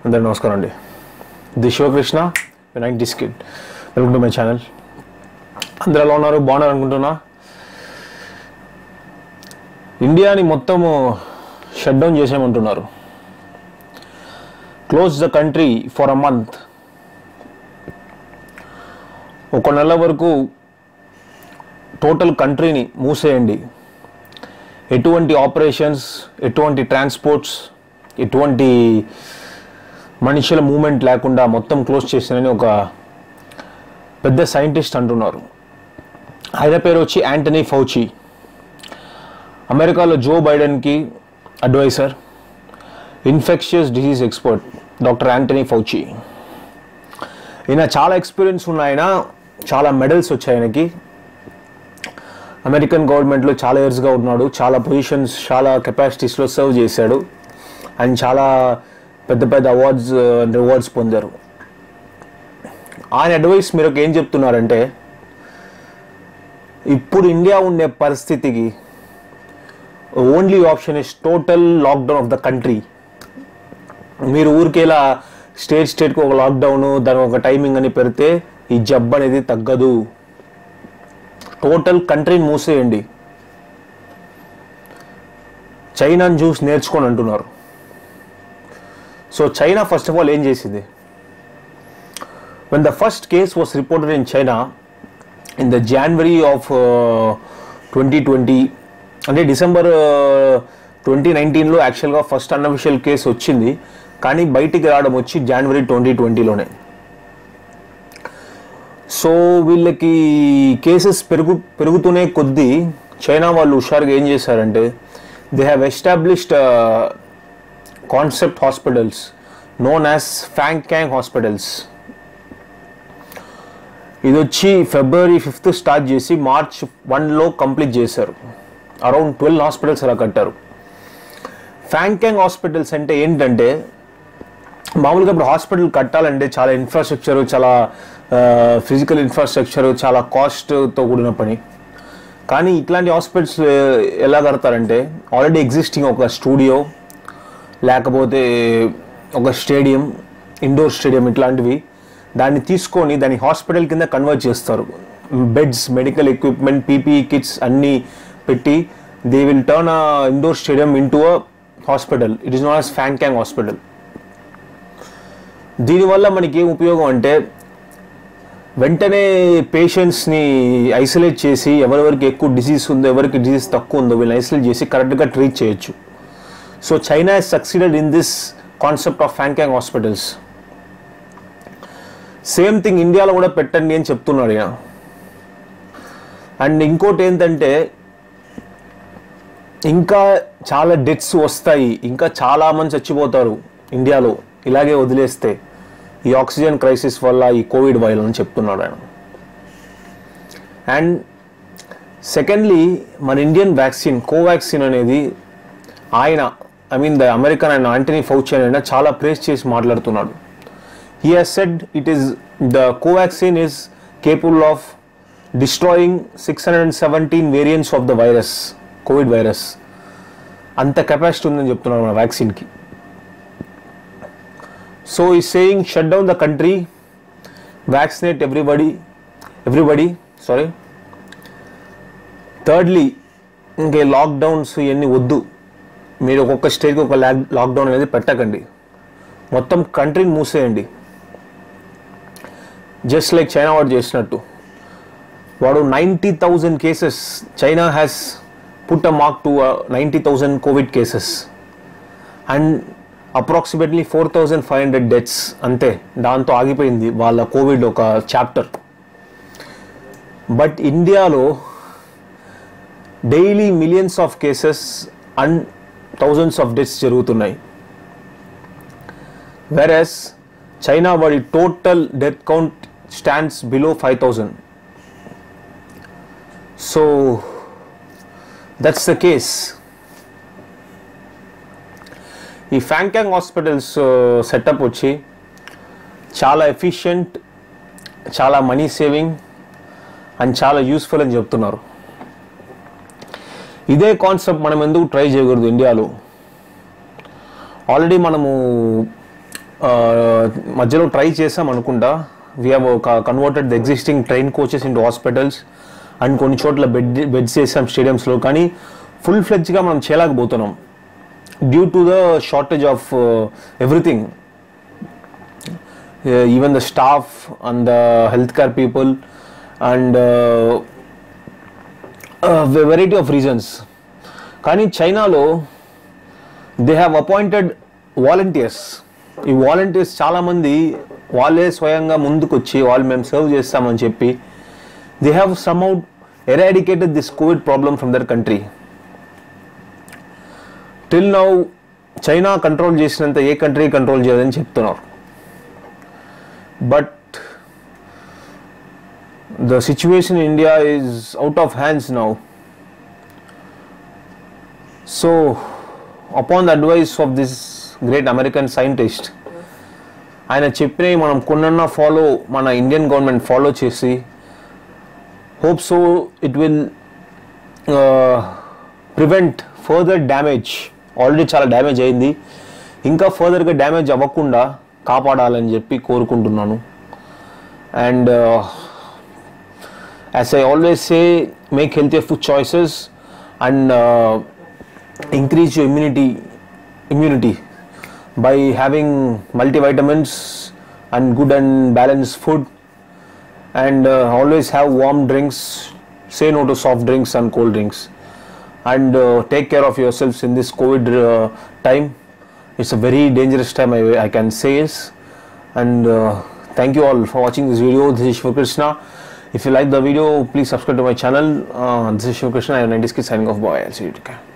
అందరికీ నమస్కారం అండి ది శివకృష్ణ వినాయక్ డిస్కిట్ వెల్కమ్ టు మై ఛానల్ అందరూ ఎలా ఉన్నారు బాగున్నారు అనుకుంటున్నా ఇండియాని మొత్తము షట్ డౌన్ చేసేయమంటున్నారు close the country for a month ఒక నెల వరకు టోటల్ కంట్రీని మూసేయండి ఎటువంటి ఆపరేషన్స్ ఎటువంటి ట్రాన్స్పోర్ట్స్ ఎటువంటి మనుషుల మూమెంట్ లేకుండా మొత్తం క్లోజ్ చేసినని ఒక పెద్ద సైంటిస్ట్ అంటున్నారు ఆయన పేరు వచ్చి యాంటనీ ఫౌచి అమెరికాలో జో బైడెన్కి adviser infectious disease expert doctor Anthony Fauci ఈయన చాలా ఎక్స్పీరియన్స్ ఉన్న ఆయన చాలా మెడల్స్ వచ్చాయి ఆయనకి అమెరికన్ గవర్నమెంట్లో చాలా ఇయర్స్గా ఉన్నాడు చాలా పొజిషన్స్ చాలా కెపాసిటీస్లో సర్వ్ చేశాడు అండ్ చాలా పెద్ద పెద్ద అవార్డ్స్ అండ్ రివార్డ్స్ పొందారు ఆయన అడ్వైస్ మీరు ఏం చెప్తున్నారంటే ఇప్పుడు ఇండియా ఉండే పరిస్థితికి only option is total lockdown of the country మీరు ఊరికేలా స్టేట్ స్టేట్కి ఒక లాక్డౌన్ దానికి ఒక టైమింగ్ అని పెడితే ఈ జబ్బు అనేది తగ్గదు టోటల్ కంట్రీని మూసేయండి చైనాని చూసి నేర్చుకొని అంటున్నారు so China first of all ఏం చేసింది when the first case was reported in China in the January of twenty twenty అంటే డిసెంబర్ ట్వంటీ నైన్టీన్లో యాక్చువల్గా ఫస్ట్ అన్అఫిషియల్ కేసు వచ్చింది కానీ బయటికి రావడం వచ్చి జనవరి ట్వంటీ ట్వంటీలోనే సో వీళ్ళకి కేసెస్ పెరుగు పెరుగుతూనే కొద్దీ చైనా వాళ్ళు హుషారుగా ఏం చేశారంటే they have established concept hospitals known as Fangcang hospitals ఇది వచ్చి ఫిబ్రవరి ఫిఫ్త్ స్టార్ట్ చేసి మార్చ్ వన్లో కంప్లీట్ చేశారు అరౌండ్ ట్వెల్వ్ హాస్పిటల్స్ అలా కట్టారు ఫ్యాంక్ క్యాంగ్ హాస్పిటల్స్ అంటే ఏంటంటే మామూలుగా ఇప్పుడు హాస్పిటల్ కట్టాలంటే చాలా ఇన్ఫ్రాస్ట్రక్చర్ చాలా ఫిజికల్ ఇన్ఫ్రాస్ట్రక్చర్ చాలా కాస్ట్తో కూడిన పని కానీ ఇట్లాంటి హాస్పిటల్స్ ఎలా కడతారంటే ఆల్రెడీ ఎగ్జిస్టింగ్ ఒక స్టూడియో లేకపోతే ఒక స్టేడియం ఇండోర్ స్టేడియం ఇట్లాంటివి దాన్ని తీసుకొని దాన్ని హాస్పిటల్ కింద కన్వర్ట్ చేస్తారు beds medical equipment PPE kits అన్నీ పెట్టి they will turn a indoor stadium into a hospital it is not as Fangcang hospital దీనివల్ల మనకి ఏం ఉపయోగం అంటే వెంటనే పేషెంట్స్ని ఐసోలేట్ చేసి ఎవరెవరికి ఎక్కువ డిసీజ్ ఉందో ఎవరికి డిసీజ్ తక్కువ ఉందో వీళ్ళని ఐసోలేట్ చేసి కరెక్ట్గా ట్రీట్ చేయొచ్చు so China has succeeded in this concept of Fangcang hospitals same thing ఇండియాలో కూడా పెట్టండి అని చెప్తున్నాడు ఈయన అండ్ ఇంకోటి ఏంటంటే ఇంకా చాలా డెత్స్ వస్తాయి ఇంకా చాలా మంది చచ్చిపోతారు ఇండియాలో ఇలాగే వదిలేస్తే ఈ ఆక్సిజన్ క్రైసిస్ వల్ల ఈ కోవిడ్ వైరల్ అని చెప్తున్నాడు ఆయన అండ్ సెకండ్లీ మన ఇండియన్ వ్యాక్సిన్ కోవాక్సిన్ అనేది ఆయన ఐ మీన్ ద అమెరికన్ ఆయన ఆంటనీ ఫౌచి ఆయన చాలా ప్రేస్ చేసి మాట్లాడుతున్నాడు he has said it is the Covaxin is capable of destroying six hundred and seventeen variants of the virus Covid virus అంత capacity ఉందని చెప్తున్నాడు మన వ్యాక్సిన్కి సో ఈ saying shut down the country vaccinate everybody everybody sorry thirdly ఇంకే lockdowns ఇవన్నీ వద్దు మీరు ఒక్కొక్క స్టేట్కి ఒక లాక్ లాక్డౌన్ అనేది పెట్టకండి మొత్తం కంట్రీని మూసేయండి జస్ట్ లైక్ చైనా వాడు చేసినట్టు వాడు ninety thousand cases China has put a mark to ninety thousand Covid cases and approximately four thousand five hundred deaths అంతే దాంతో ఆగిపోయింది వాళ్ళ కోవిడ్ ఒక చాప్టర్ బట్ ఇండియాలో daily millions of cases and thousands of deaths జరుగుతున్నాయి versus China వాడి total death count stands below five thousand so that's the case ఈ Fangcang hospitals setup వచ్చి చాలా ఎఫిషియంట్ చాలా మనీ సేవింగ్ అండ్ చాలా useful అని చెప్తున్నారు ఇదే కాన్సెప్ట్ మనం ఎందుకు ట్రై చేయకూడదు ఇండియాలో ఆల్రెడీ మనము మధ్యలో ట్రై చేసాం అనుకుంటా we have converted the existing train coaches into hospitals and కొన్ని చోట్ల బెడ్ బెడ్స్ చేసాం స్టేడియంస్లో కానీ ఫుల్ ఫ్లెడ్జ్గా మనం చేయలేకపోతున్నాం due to the shortage of everything even the staff and the health care people and variety of reasons కానీ చైనాలో they have appointed volunteers ఈ వాలంటీర్స్ చాలామంది వాళ్ళే స్వయంగా ముందుకు వచ్చి వాళ్ళు మేము సర్వ్ చేస్తామని చెప్పి they have somewhat eradicated this Covid problem from their country till now China control చేసినంత ఏ కంట్రీ కంట్రోల్ చేయదని చెప్తున్నారు but the situation in India is out of hands now so upon the advice of this great American scientist ఆయన చెప్పినవి మనం కొన్న follow మన Indian government follow చేసి hope so it will prevent further damage already చాలా damage అయింది ఇంకా ఫర్దర్గా డ్యామేజ్ అవ్వకుండా కాపాడాలని చెప్పి కోరుకుంటున్నాను and as I always say make healthy food choices and increase your immunity immunity by having multivitamins and good and balanced food and uh, always have warm drinks say no to soft drinks and cold drinks and uh, take care of yourselves in this covid uh, time it's a very dangerous time i, I can say is and uh, thank you all for watching this video this is Shiva Krishna if you like the video please subscribe to my channel uh, this is Shiva Krishna I am 90s kid signing off bye I'll see you take care